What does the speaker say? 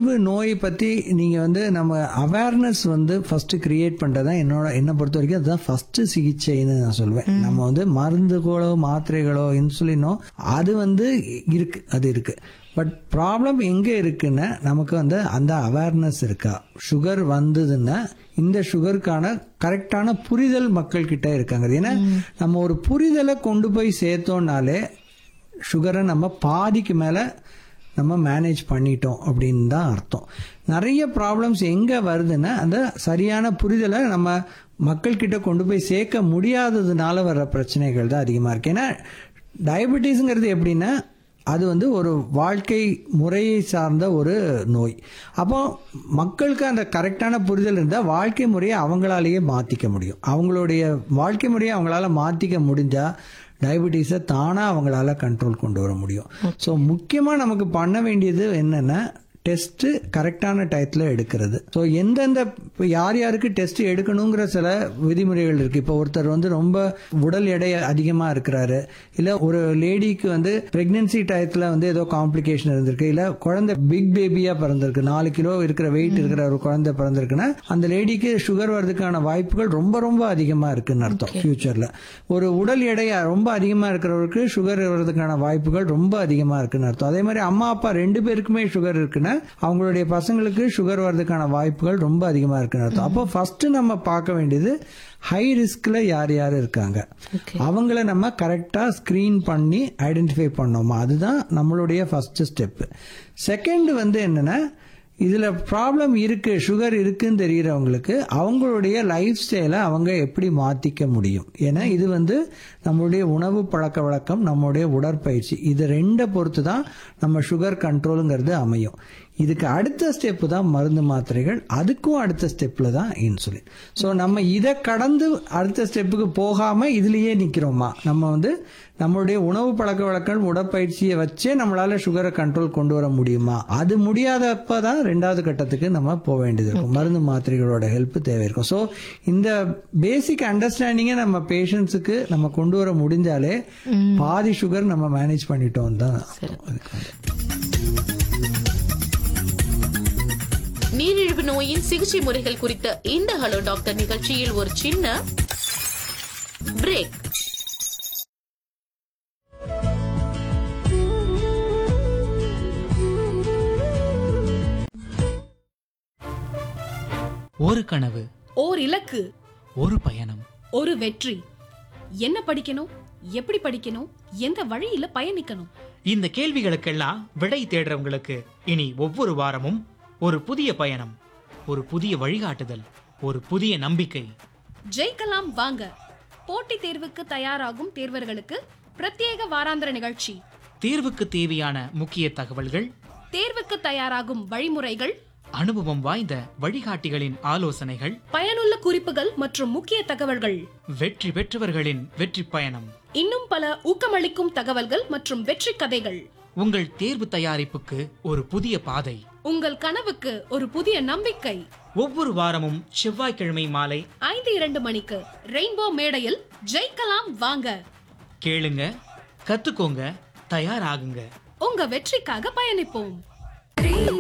நீரிழிவு நோய் பத்தி நீங்க வந்து நம்ம அவேர்னஸ் வந்து ஃபர்ஸ்ட் கிரியேட் பண்றதா என்னோட என்ன பொறுத்த வரைக்கும் அதுதான் ஃபர்ஸ்ட் சிகிச்சைன்னு நான் சொல்வேன் நம்ம வந்து மருந்துகளோ மாத்திரைகளோ இன்சுலினோ அது வந்து இருக்கு அது இருக்கு பட் ப்ராப்ளம் எங்க இருக்குன்னா நமக்கு வந்து அந்த அவேர்னஸ் இருக்கா சுகர் வந்ததுன்னா இந்த சுகருக்கான கரெக்டான புரிதல் மக்கள் கிட்ட இருக்காங்க ஏன்னா நம்ம ஒரு புரிதலை கொண்டு போய் சேர்த்தோம்னாலே சுகரை நம்ம பாதிக்கு மேலே நம்ம மேனேஜ் பண்ணிட்டோம் அப்படின்னு தான் அர்த்தம் நிறைய ப்ராப்ளம்ஸ் எங்கே வருதுன்னா அந்த சரியான புரிதலை நம்ம மக்கள்கிட்ட கொண்டு போய் சேர்க்க முடியாததுனால வர்ற பிரச்சனைகள் தான் அதிகமாக இருக்கு ஏன்னா டயபெட்டிஸுங்கிறது எப்படின்னா அது வந்து ஒரு வாழ்க்கை முறையை சார்ந்த ஒரு நோய் அப்போ மக்களுக்கு அந்த கரெக்டான புரிதல் இருந்தால் வாழ்க்கை முறையை அவங்களாலேயே மாற்றிக்க முடியும் அவங்களுடைய வாழ்க்கை முறையை அவங்களால மாற்றிக்க முடிஞ்சால் டயபெட்டிஸை தானாக அவங்களால கண்ட்ரோல் கொண்டு வர முடியும் ஸோ முக்கியமாக நமக்கு பண்ண வேண்டியது என்னென்னா டெஸ்ட்டு கரெக்டான டயத்தில் எடுக்கிறது ஸோ எந்தெந்த இப்போ யார் யாருக்கு டெஸ்ட் எடுக்கணுங்கிற சில விதிமுறைகள் இருக்குது இப்போ ஒருத்தர் வந்து ரொம்ப உடல் எடை அதிகமாக இருக்கிறாரு இல்லை ஒரு லேடிக்கு வந்து ப்ரெக்னென்சி டயத்தில் வந்து ஏதோ காம்ப்ளிகேஷன் இருந்திருக்கு இல்லை குழந்தை பிக் பேபியாக பிறந்திருக்கு நாலு கிலோ இருக்கிற வெயிட் இருக்கிற ஒரு குழந்தை பிறந்திருக்குன்னா அந்த லேடிக்கு சுகர் வர்றதுக்கான வாய்ப்புகள் ரொம்ப ரொம்ப அதிகமாக இருக்குன்னு அர்த்தம் ஃபியூச்சரில் ஒரு உடல் எடை ரொம்ப அதிகமாக இருக்கிறவருக்கு சுகர் வர்றதுக்கான வாய்ப்புகள் ரொம்ப அதிகமாக இருக்குன்னு அர்த்தம் அதே மாதிரி அம்மா அப்பா ரெண்டு பேருக்குமே சுகர் இருக்குன்னா அவங்களுடைய பசங்களுக்கு சுகர் வர்றதுக்கான வாய்ப்புகள் ரொம்ப அதிகமாக இருக்குன்னு அர்த்தம் அப்போ ஃபர்ஸ்ட் நம்ம பார்க்க வேண்டியது ஹை ரிஸ்க்ல யார் யார் இருக்காங்க அவங்கள நம்ம கரெக்டாக ஸ்க்ரீன் பண்ணி ஐடென்டிஃபை பண்ணோமா அதுதான் நம்மளுடைய ஃபர்ஸ்ட் ஸ்டெப் செகண்ட் வந்து என்னன்னா இதுல ப்ராப்ளம் இருக்கு சுகர் இருக்குன்னு தெரியறவங்களுக்கு அவங்களுடைய லைஃப் ஸ்டைலை அவங்க எப்படி மாத்திக்க முடியும் ஏன்னா இது வந்து நம்மளுடைய உணவு பழக்க வழக்கம் நம்மளுடைய உடற்பயிற்சி இது ரெண்டை பொறுத்து தான் நம்ம சுகர் கண்ட்ரோலுங்கிறது அமையும் இதுக்கு அடுத்த ஸ்டெப்பு தான் மருந்து மாத்திரைகள் அதுக்கும் அடுத்த ஸ்டெப்ல தான் இன்சுலின் ஸோ நம்ம இதை கடந்து அடுத்த ஸ்டெப்புக்கு போகாம இதுலயே நிக்கிறோமா நம்ம வந்து நம்மளுடைய உணவு பழக்க வழக்கம் உடற்பயிற்சியை வச்சே நம்மளால சுகரை கண்ட்ரோல் கொண்டு வர முடியுமா அது முடியாதப்ப தான் ரெண்டாவது கட்டத்துக்கு நம்ம போக வேண்டியது இருக்கும் மருந்து மாத்திரைகளோட ஹெல்ப் தேவை இருக்கும் ஸோ இந்த பேசிக் அண்டர்ஸ்டாண்டிங்கை நம்ம பேஷண்ட்ஸுக்கு நம்ம கொண்டு வர முடிஞ்சாலே பாதி சுகர் நம்ம மேனேஜ் பண்ணிட்டோம் தான் அதுக்கு வந்து. நீரிழிவு நோயின் சிகிச்சை முறைகள் குறித்த இந்த ஹலோ டாக்டர் நிகழ்ச்சியில் ஒரு சின்ன பிரேக் ஒரு கனவு ஓர் இலக்கு ஒரு பயணம் ஒரு வெற்றி என்ன படிக்கணும் எப்படி படிக்கணும் எந்த வழியில பயணிக்கணும் இந்த கேள்விகளுக்கெல்லாம் விடை தேடுறவங்களுக்கு இனி ஒவ்வொரு வாரமும் ஒரு புதிய பயணம் ஒரு புதிய வழிகாட்டுதல் ஒரு புதிய நம்பிக்கை ஜெயிக்கலாம் வாங்க போட்டித் தேர்வுக்கு தயாராகும் தேர்வர்களுக்கு பிரத்யேக வாராந்திர நிகழ்ச்சி தேர்வுக்கு தேவையான முக்கிய தகவல்கள் தேர்வுக்கு தயாராகும் வழிமுறைகள் அனுபவம் வாய்ந்த வழிகாட்டிகளின் ஆலோசனைகள் பயனுள்ள குறிப்புகள் மற்றும் முக்கிய தகவல்கள் வெற்றி பெற்றவர்களின் வெற்றி பயணம் இன்னும் பல ஊக்கமளிக்கும் தகவல்கள் மற்றும் வெற்றி கதைகள் உங்கள் தேர்வு தயாரிப்புக்கு ஒரு புதிய பாதை உங்கள் கனவுக்கு ஒரு புதிய நம்பிக்கை ஒவ்வொரு வாரமும் செவ்வாய்க்கிழமை மாலை ஐந்து இரண்டு மணிக்கு ரெயின்போ மேடையில் ஜெயிக்கலாம் வாங்க கேளுங்க கத்துக்கோங்க தயாராகுங்க உங்க வெற்றிக்காக பயணிப்போம்